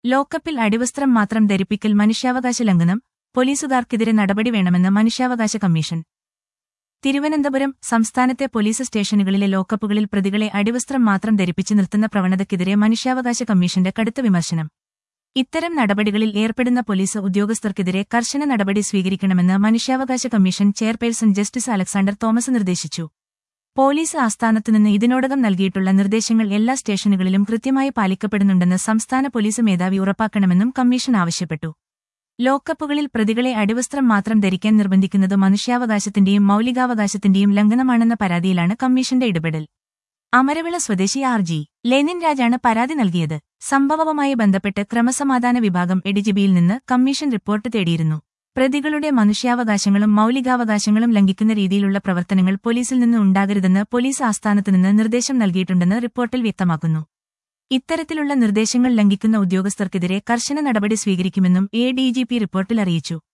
ലോക്കപ്പിൽ അടിവസ്ത്രം മാത്രം ധരിപ്പിക്കൽ മനുഷ്യാവകാശ ലംഘനം പോലീസുകാർക്കെതിരെ നടപടി വേണമെന്ന് മനുഷ്യാവകാശ കമ്മീഷൻ തിരുവനന്തപുരം സംസ്ഥാനത്തെ പോലീസ് സ്റ്റേഷനുകളിലെ ലോക്കപ്പുകളിൽ പ്രതികളെ അടിവസ്ത്രം മാത്രം ധരിപ്പിച്ച് നിർത്തുന്ന പ്രവണതയ്ക്കെതിരെ മനുഷ്യാവകാശ കമ്മീഷന്റെ കടുത്ത വിമർശനം ഇത്തരം നടപടികളിൽ ഏർപ്പെടുന്ന പോലീസ് ഉദ്യോഗസ്ഥർക്കെതിരെ കർശന നടപടി സ്വീകരിക്കണമെന്ന് മനുഷ്യാവകാശ commission chairperson justice Alexander Thomas നിർദ്ദേശിച്ചു പോലീസ് ആസ്ഥാനത്തുനിന്ന് ഇതിനോടകം നൽകിയിട്ടുള്ള നിർദ്ദേശങ്ങൾ എല്ലാ സ്റ്റേഷനുകളിലും കൃത്യമായി പാലിക്കപ്പെടുന്നുണ്ടെന്ന് സംസ്ഥാന പോലീസ് മേധാവി ഉറപ്പാക്കണമെന്നും കമ്മീഷൻ ആവശ്യപ്പെട്ടു ലോക്കപ്പുകളിൽ പ്രതികളെ അടിവസ്ത്രം മാത്രം ധരിക്കാൻ നിർബന്ധിക്കുന്നത് മനുഷ്യാവകാശത്തിന്റെയും മൌലികാവകാശത്തിന്റെയും ലംഘനമാണെന്ന പരാതിയിലാണ് കമ്മീഷന്റെ ഇടപെടൽ അമരവിള സ്വദേശി ആർ ജി ലെനിൻ രാജാണ് പരാതി നൽകിയത് സംഭവവുമായി ബന്ധപ്പെട്ട് ക്രമസമാധാന വിഭാഗം എഡിജിബിയിൽ നിന്ന് കമ്മീഷൻ റിപ്പോർട്ട് തേടിയിരുന്നു പ്രതികളുടെ മനുഷ്യാവകാശങ്ങളും മൌലികാവകാശങ്ങളും ലംഘിക്കുന്ന രീതിയിലുള്ള പ്രവർത്തനങ്ങൾ പോലീസിൽ നിന്ന് ഉണ്ടാകരുതെന്ന് പോലീസ് ആസ്ഥാനത്തുനിന്ന് നിർദ്ദേശം നൽകിയിട്ടുണ്ടെന്ന് റിപ്പോർട്ടിൽ വ്യക്തമാക്കുന്നു ഇത്തരത്തിലുള്ള നിർദ്ദേശങ്ങൾ ലംഘിക്കുന്ന ഉദ്യോഗസ്ഥർക്കെതിരെ കർശന നടപടി സ്വീകരിക്കുമെന്നും എ ഡി ജി പി റിപ്പോർട്ടിൽ അറിയിച്ചു